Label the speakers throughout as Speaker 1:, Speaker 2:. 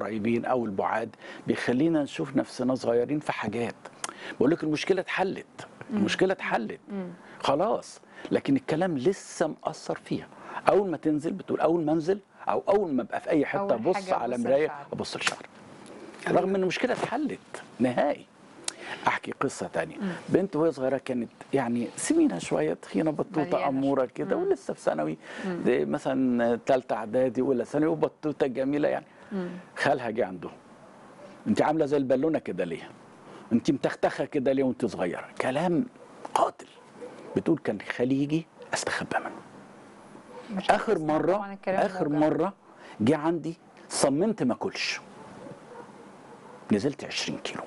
Speaker 1: القريبين او البعاد بيخلينا نشوف نفسنا صغيرين في حاجات بقول لك المشكله اتحلت المشكله اتحلت خلاص لكن الكلام لسه مأثر فيها اول ما تنزل بتقول اول ما انزل او اول ما ابقى في اي حته
Speaker 2: أول
Speaker 1: ابص
Speaker 2: حاجة
Speaker 1: على
Speaker 2: أبص
Speaker 1: مرايه
Speaker 2: لشعري.
Speaker 1: ابص لشعري رغم ان المشكله اتحلت نهائي احكي قصه تانية بنت وهي صغيره كانت يعني سمينه شويه تخينه بطوطه
Speaker 2: مليانة
Speaker 1: اموره كده ولسه في ثانوي دي مثلا ثالثه اعدادي اولى ثانوي وبطوطه جميله يعني خالها جه عنده انت عامله زي البالونه كده ليه انت متختخه كده ليه وانت صغيره كلام قاتل بتقول كان خالي يجي استخبى منه
Speaker 2: مش
Speaker 1: اخر
Speaker 2: هتسمع
Speaker 1: مره
Speaker 2: طبعاً الكلام
Speaker 1: اخر
Speaker 2: موجع.
Speaker 1: مره جه عندي صممت ما اكلش نزلت 20 كيلو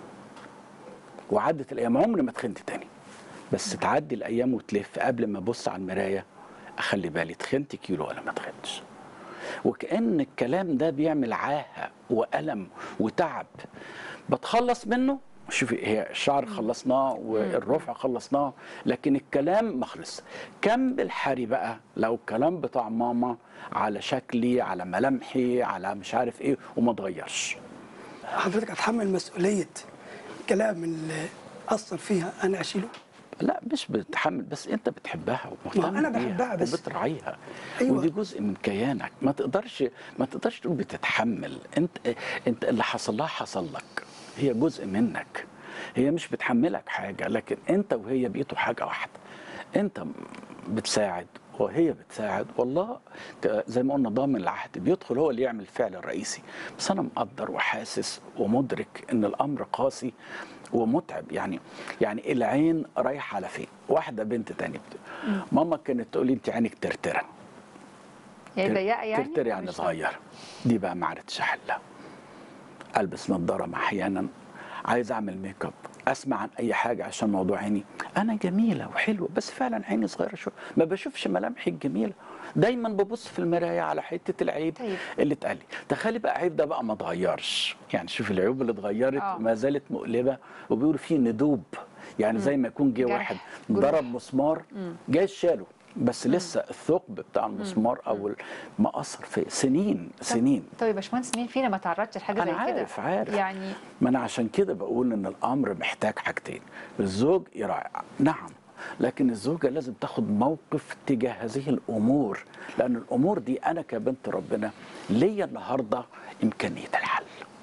Speaker 1: وعدت الايام عمري ما تخنت تاني بس تعدي الايام وتلف قبل ما ابص على المرايه اخلي بالي تخنت كيلو ولا ما تخنتش وكأن الكلام ده بيعمل عاهة وألم وتعب بتخلص منه شوفي هي الشعر خلصناه والرفع خلصناه لكن الكلام ما خلص كم بالحري بقى لو الكلام بتاع ماما على شكلي على ملامحي على مش عارف ايه وما اتغيرش
Speaker 3: حضرتك هتحمل مسؤوليه الكلام اللي اثر فيها انا اشيله
Speaker 1: لا مش بتحمل بس انت بتحبها ومهتم
Speaker 3: أنا
Speaker 1: بيها
Speaker 3: بحبها بس-
Speaker 1: وبتراعيها
Speaker 3: أيوة.
Speaker 1: ودي جزء من كيانك ما تقدرش ما تقدرش تقول بتتحمل انت انت اللي حصل لها حصل لك هي جزء منك هي مش بتحملك حاجه لكن انت وهي بقيتوا حاجه واحده انت بتساعد وهي بتساعد والله ك- زي ما قلنا ضامن العهد بيدخل هو اللي يعمل الفعل الرئيسي بس انا مقدر وحاسس ومدرك ان الامر قاسي ومتعب يعني يعني العين رايحه على فين واحده بنت تانية بت... ماما كانت تقول لي انت عينك ترتره
Speaker 2: يعني ضيقه يعني
Speaker 1: ترتر يعني
Speaker 2: مش
Speaker 1: صغير دي بقى ما عرفتش احلها البس نظاره احيانا عايز اعمل ميك اب اسمع عن اي حاجه عشان موضوع عيني انا جميله وحلوه بس فعلا عيني صغيره شويه ما بشوفش ملامحي الجميله دايما ببص في المرايه على حته العيب
Speaker 2: طيب.
Speaker 1: اللي اتقال لي تخيلي بقى عيب ده بقى ما اتغيرش يعني شوف العيوب اللي اتغيرت
Speaker 2: آه.
Speaker 1: ما زالت مقلبه وبيقولوا فيه ندوب يعني زي ما يكون جه
Speaker 2: جرح.
Speaker 1: واحد
Speaker 2: جروح.
Speaker 1: ضرب مسمار جاي شاله بس لسه الثقب بتاع المسمار او ما اثر فيه سنين سنين
Speaker 2: طيب يا باشمهندس مين فينا ما تعرضش لحاجه
Speaker 1: أنا
Speaker 2: زي كده
Speaker 1: عارف- عارف.
Speaker 2: يعني
Speaker 1: ما انا عشان كده بقول ان الامر محتاج حاجتين الزوج يراعي نعم لكن الزوجة لازم تاخد موقف تجاه هذه الأمور لأن الأمور دي أنا كبنت ربنا ليا النهاردة إمكانية الحل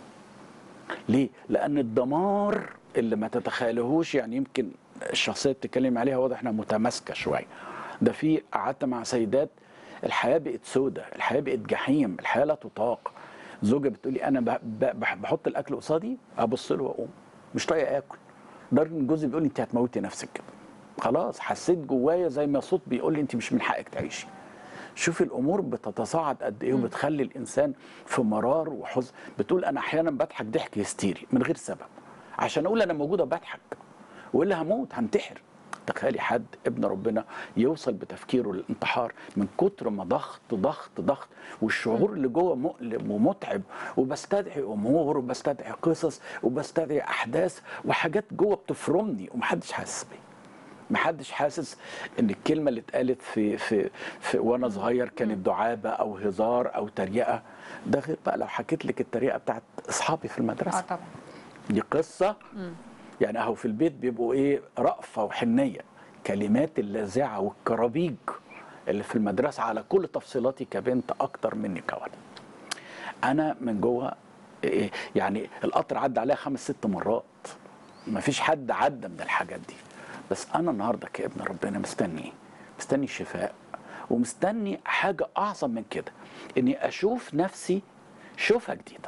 Speaker 1: ليه؟ لأن الدمار اللي ما تتخيلهوش يعني يمكن الشخصية اللي بتتكلم عليها واضح إنها متماسكة شوية ده في قعدت مع سيدات الحياة بقت سودة الحياة بقت جحيم الحياة لا تطاق زوجة بتقولي أنا ب- ب- بح- بحط الأكل قصادي أبص له وأقوم مش طايقة آكل لدرجة إن جوزي بيقول لي أنت هتموتي نفسك كده خلاص حسيت جوايا زي ما صوت بيقول لي أنت مش من حقك تعيشي شوفي الامور بتتصاعد قد ايه وبتخلي الانسان في مرار وحزن بتقول انا احيانا بضحك ضحك هستيري من غير سبب عشان اقول انا موجوده بضحك والا هموت هنتحر تخيلي حد ابن ربنا يوصل بتفكيره للانتحار من كتر ما ضغط ضغط ضغط والشعور اللي جوه مؤلم ومتعب وبستدعي امور وبستدعي قصص وبستدعي احداث وحاجات جوه بتفرمني ومحدش حاسس بيا محدش حاسس ان الكلمه اللي اتقالت في في, في وانا صغير كانت دعابه او هزار او تريقه ده غير بقى لو حكيت لك التريقه بتاعت اصحابي في
Speaker 2: اه
Speaker 1: المدرسه
Speaker 2: طبعا
Speaker 1: دي قصه يعني اهو في البيت بيبقوا ايه رأفه وحنيه كلمات اللاذعه والكرابيج اللي في المدرسه على كل تفصيلاتي كبنت اكتر مني كولد انا من جوه إيه يعني القطر عدى عليها خمس ست مرات ما فيش حد عدى من الحاجات دي بس انا النهارده كابن ربنا مستني مستني شفاء ومستني حاجه اعظم من كده اني اشوف نفسي شوفها جديده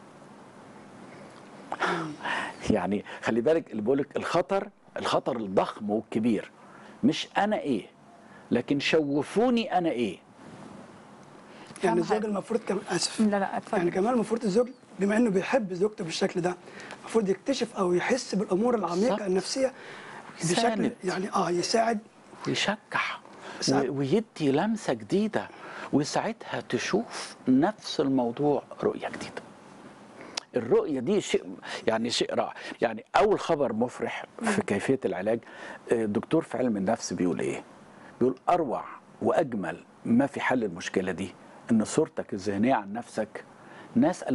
Speaker 1: يعني خلي بالك اللي بقولك الخطر الخطر الضخم والكبير مش انا ايه لكن شوفوني انا ايه
Speaker 3: يعني
Speaker 2: فاهمة
Speaker 3: الزوج
Speaker 2: حاجة.
Speaker 3: المفروض كمان اسف
Speaker 2: لا لا اتفضل
Speaker 3: يعني كمان المفروض الزوج بما انه بيحب زوجته بالشكل ده المفروض يكتشف او يحس بالامور العميقه
Speaker 1: بالظبط.
Speaker 3: النفسيه بشكل
Speaker 1: يساند.
Speaker 3: يعني اه يساعد
Speaker 1: ويشجع
Speaker 3: ساعات-
Speaker 1: و- ويدي لمسه جديده وساعتها تشوف نفس الموضوع رؤيه جديده الرؤيه دي شيء يعني شيء رائع يعني اول خبر مفرح في كيفيه العلاج آه، الدكتور في علم النفس بيقول ايه بيقول اروع واجمل ما في حل المشكله دي ان صورتك الذهنيه عن نفسك ناس